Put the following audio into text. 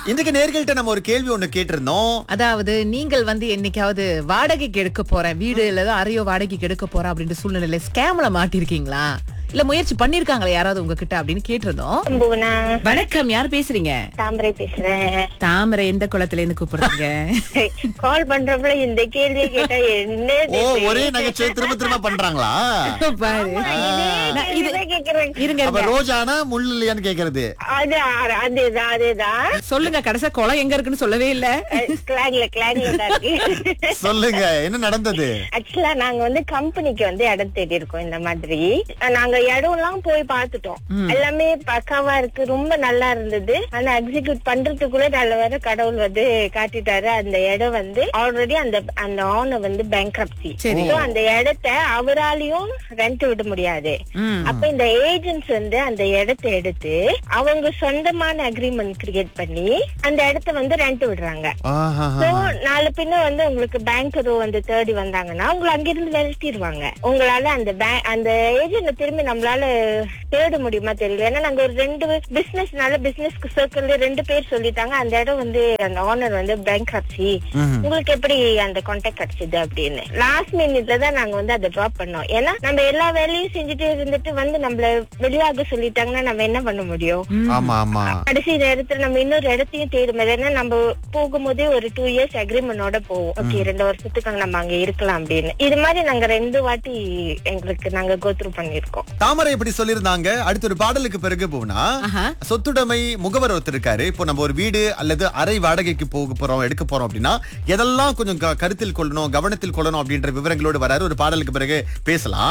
இன்றைக்கு நேர்கள்ட்ட நம்ம ஒரு கேள்வி ஒண்ணு கேட்டிருந்தோம் அதாவது நீங்கள் வந்து என்னைக்காவது வாடகைக்கு எடுக்க போறேன் வீடு இல்ல அறையோ வாடகைக்கு எடுக்க போறேன் அப்படின்ற சூழ்நிலையில ஸ்கேம்ல மாட்டிருக்கீங்களா இல்ல முயற்சி பண்ணிருக்காங்களா யாராவது உங்ககிட்ட அப்படின்னு கேட்டிருந்தோம் அம்புவனா வணக்கம் யார் பேசுறீங்க தாமரை பேசுறேன் தாமரை எந்த குளத்துல இருந்து கூப்பிடுறீங்க கால் பண்றப்பல இந்த கேள்வியை கேட்டா என்ன ஓ ஒரே நகைச்சுவை திரும்ப திரும்ப பண்றாங்களா பாரு நான் இது- கேக்குறேன் இருங்க அப்ப இருங்க. ரோஜானா முள் இல்லையான்னு கேக்குறது அது அதேதான் அதேதான் சொல்லுங்க கடைசியா குளம் எங்க இருக்குன்னு சொல்லவே இல்ல கிளாக்ல கிளாக்ல தான் இருக்கு சொல்லுங்க என்ன நடந்தது ஆக்சுவலா நாங்க வந்து கம்பெனிக்கு வந்து இடம் தேடி இருக்கோம் இந்த மாதிரி நாங்க இடம் எல்லாம் போய் பார்த்துட்டோம் எல்லாமே பக்காவா இருக்கு ரொம்ப நல்லா இருந்தது ஆனா எக்ஸிக்யூட் பண்றதுக்குள்ள நல்ல வேற கடவுள் வந்து காட்டிட்டாரு அந்த இடம் வந்து ஆல்ரெடி அந்த அந்த ஆனர் வந்து பேங்க்ரப்சி சரி. அந்த இடத்த அவராலையும் ரெண்ட் விட முடியாது ம். அப்ப இந்த ஏஜென்ட்ஸ் வந்து அந்த இடத்தை எடுத்து அவங்க சொந்தமான அக்ரிமெண்ட் கிரியேட் பண்ணி அந்த இடத்த வந்து ரெண்ட் விடுறாங்க ஆஹா. சோ நாலு பின்ன வந்து உங்களுக்கு பேங்க் ஏதோ வந்து தேடி வந்தாங்கன்னா உங்களை அங்கிருந்து விரட்டிடுவாங்க உங்களால அந்த பேங்க் அந்த ஏஜென்ட் திரும்பி நம்மளால தேட முடியுமா தெரியல ஏன்னா நாங்க ஒரு ரெண்டு பிசினஸ்னால பிசினஸ்க்கு சர்க்கிள்ல ரெண்டு பேர் சொல்லிட்டாங்க அந்த இடம் வந்து அந்த ஓனர் வந்து பேங்க் ஆப்சி ம்ஹும். உங்களுக்கு எப்படி அந்த கான்டாக்ட் கிடைச்சது அப்படின்னு லாஸ்ட் மினிட்ல தான் நாங்க வந்து அதை டிராப் பண்ணோம் ஏன்னா நம்ம எல்லா வேலையும் செஞ்சுட்டு இருந்துட்டு வந்து நம்மள வெளியாக சொல்லிட்டாங்கன்னா நம்ம என்ன பண்ண முடியும் ஆமா ஆமா கடைசி நேரத்துல நம்ம இன்னொரு இடத்தையும் தேடும் போது ஏன்னா நம்ம போகும்போதே ஒரு டூ இயர்ஸ் அக்ரிமெண்டோட போவோம் ஓகே ரெண்டு வருஷத்துக்கு நம்ம அங்க இருக்கலாம் அப்படின்னு இது மாதிரி நாங்க ரெண்டு வாட்டி எங்களுக்கு நாங்க கோத்ரூ பண்ணிருக்கோம் தாமரை இப்படி சொல்லியிருந்தாங்க அடுத்த ஒரு பாடலுக்கு பிறகு போனா ஆஹா. சொத்துடைமை முகவர் ஒருத்தர் இருக்காரு இப்போ நம்ம ஒரு வீடு அல்லது அறை வாடகைக்கு போக போறோம் எடுக்க போறோம் அப்படின்னா எதெல்லாம் கொஞ்சம் க- கருத்தில் கொள்ளணும் கவனத்தில் கொள்ளணும் அப்படின்ற விவரங்களோடு வராரு ஒரு பாடலுக்கு பிறகு பேசலாம்